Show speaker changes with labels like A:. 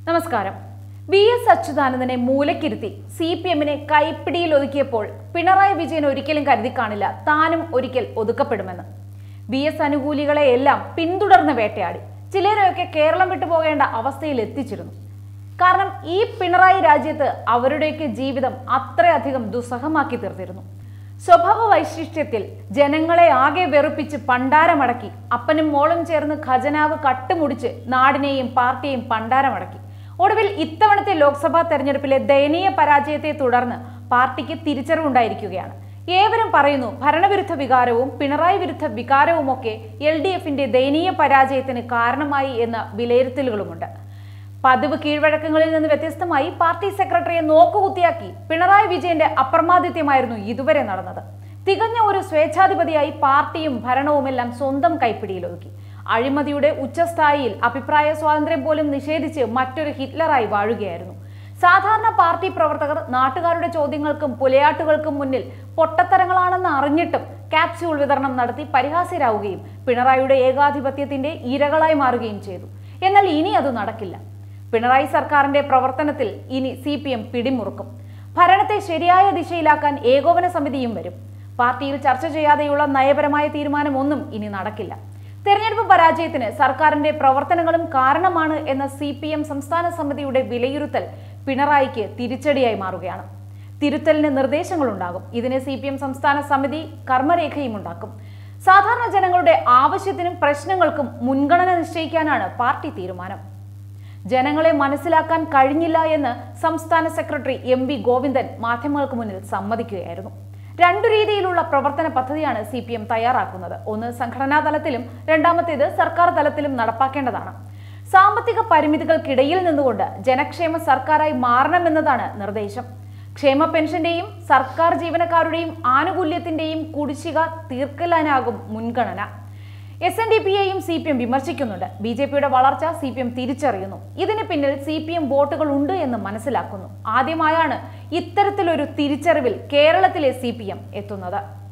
A: നമസ്കാരം V S അച്യുതാനന്ദനെ മൂലക്കിരുത്തി സി പി എമ്മിനെ കൈപ്പിടിയിൽ ഒതുക്കിയപ്പോൾ പിണറായി വിജയൻ ഒരിക്കലും കരുതി കാണില്ല താനും ഒരിക്കൽ ഒതുക്കപ്പെടുമെന്ന് വി എസ് അനുകൂലികളെ എല്ലാം പിന്തുടർന്ന് വേട്ടയാടി ചിലരെയൊക്കെ കേരളം വിട്ടു പോകേണ്ട അവസ്ഥയിൽ എത്തിച്ചിരുന്നു കാരണം ഈ പിണറായി രാജ്യത്ത് അവരുടെയൊക്കെ ജീവിതം അത്രയധികം ദുസ്സഹമാക്കി തീർത്തിരുന്നു സ്വഭാവ വൈശിഷ്ട്യത്തിൽ ജനങ്ങളെ ആകെ വെറുപ്പിച്ച് പണ്ടാരമടക്കി അപ്പനും മോളും ചേർന്ന് ഖജനാവ് കട്ടുമുടിച്ച് നാടിനെയും പാർട്ടിയെയും പണ്ടാരമടക്കി ഒടുവിൽ ഇത്തവണത്തെ ലോക്സഭാ തെരഞ്ഞെടുപ്പിലെ ദയനീയ പരാജയത്തെ തുടർന്ന് പാർട്ടിക്ക് തിരിച്ചറിവുണ്ടായിരിക്കുകയാണ് ഏവരും പറയുന്നു ഭരണവിരുദ്ധ വികാരവും പിണറായി വിരുദ്ധ വികാരവുമൊക്കെ എൽ ഡി എഫിന്റെ ദയനീയ പരാജയത്തിന് കാരണമായി എന്ന വിലയിരുത്തലുകളുമുണ്ട് പതിവ് കീഴ്വഴക്കങ്ങളിൽ നിന്ന് വ്യത്യസ്തമായി പാർട്ടി സെക്രട്ടറിയെ നോക്കുകുത്തിയാക്കി പിണറായി വിജയന്റെ അപ്രമാദിത്യമായിരുന്നു ഇതുവരെ നടന്നത് തികഞ്ഞ ഒരു സ്വേച്ഛാധിപതിയായി പാർട്ടിയും ഭരണവുമെല്ലാം സ്വന്തം കൈപ്പിടിയിലൊതുക്കി അഴിമതിയുടെ ഉച്ചസ്ഥായിയിൽ അഭിപ്രായ സ്വാതന്ത്ര്യം പോലും നിഷേധിച്ച് മറ്റൊരു ഹിറ്റ്ലറായി വാഴുകയായിരുന്നു സാധാരണ പാർട്ടി പ്രവർത്തകർ നാട്ടുകാരുടെ ചോദ്യങ്ങൾക്കും പുലയാട്ടുകൾക്കും മുന്നിൽ പൊട്ടത്തരങ്ങളാണെന്ന് അറിഞ്ഞിട്ടും ക്യാപ്സ്യൂൾ വിതരണം നടത്തി പരിഹാസ്യരാവുകയും പിണറായിയുടെ ഏകാധിപത്യത്തിന്റെ ഇരകളായി മാറുകയും ചെയ്തു എന്നാൽ ഇനി അത് നടക്കില്ല പിണറായി സർക്കാരിന്റെ പ്രവർത്തനത്തിൽ ഇനി സി പി എം പിടിമുറുക്കും ഭരണത്തെ ശരിയായ ദിശയിലാക്കാൻ ഏകോപന സമിതിയും വരും പാർട്ടിയിൽ ചർച്ച ചെയ്യാതെയുള്ള നയപരമായ തീരുമാനമൊന്നും ഇനി നടക്കില്ല തെരഞ്ഞെടുപ്പ് പരാജയത്തിന് സർക്കാരിന്റെ പ്രവർത്തനങ്ങളും കാരണമാണ് എന്ന സി പി എം സംസ്ഥാന സമിതിയുടെ വിലയിരുത്തൽ പിണറായിക്ക് തിരിച്ചടിയായി മാറുകയാണ് തിരുത്തലിന് നിർദ്ദേശങ്ങളുണ്ടാകും ഇതിന് സി പി എം സംസ്ഥാന സമിതി കർമ്മരേഖയും ഉണ്ടാക്കും സാധാരണ ജനങ്ങളുടെ ആവശ്യത്തിനും പ്രശ്നങ്ങൾക്കും മുൻഗണന നിശ്ചയിക്കാനാണ് പാർട്ടി തീരുമാനം ജനങ്ങളെ മനസ്സിലാക്കാൻ കഴിഞ്ഞില്ല എന്ന് സംസ്ഥാന സെക്രട്ടറി എം വി ഗോവിന്ദൻ മാധ്യമങ്ങൾക്ക് മുന്നിൽ സമ്മതിക്കുകയായിരുന്നു രണ്ടു രീതിയിലുള്ള പ്രവർത്തന പദ്ധതിയാണ് സി പി എം തയ്യാറാക്കുന്നത് ഒന്ന് സംഘടനാ തലത്തിലും രണ്ടാമത്തേത് സർക്കാർ തലത്തിലും നടപ്പാക്കേണ്ടതാണ് സാമ്പത്തിക പരിമിതികൾക്കിടയിൽ നിന്നുകൊണ്ട് ജനക്ഷേമ സർക്കാരായി മാറണമെന്നതാണ് നിർദ്ദേശം ക്ഷേമ പെൻഷന്റെയും സർക്കാർ ജീവനക്കാരുടെയും ആനുകൂല്യത്തിന്റെയും കുടിശ്ശിക തീർക്കലാനാകും മുൻഗണന എസ് എൻ ഡി പിയെയും സി പി എം വിമർശിക്കുന്നുണ്ട് ബി ജെ പിയുടെ വളർച്ച സി പി എം തിരിച്ചറിയുന്നു ഇതിന് പിന്നിൽ സി പി എം വോട്ടുകൾ ഉണ്ട് എന്ന് മനസ്സിലാക്കുന്നു ആദ്യമായാണ് ഇത്തരത്തിലൊരു തിരിച്ചറിവിൽ കേരളത്തിലെ സി പി എം എത്തുന്നത്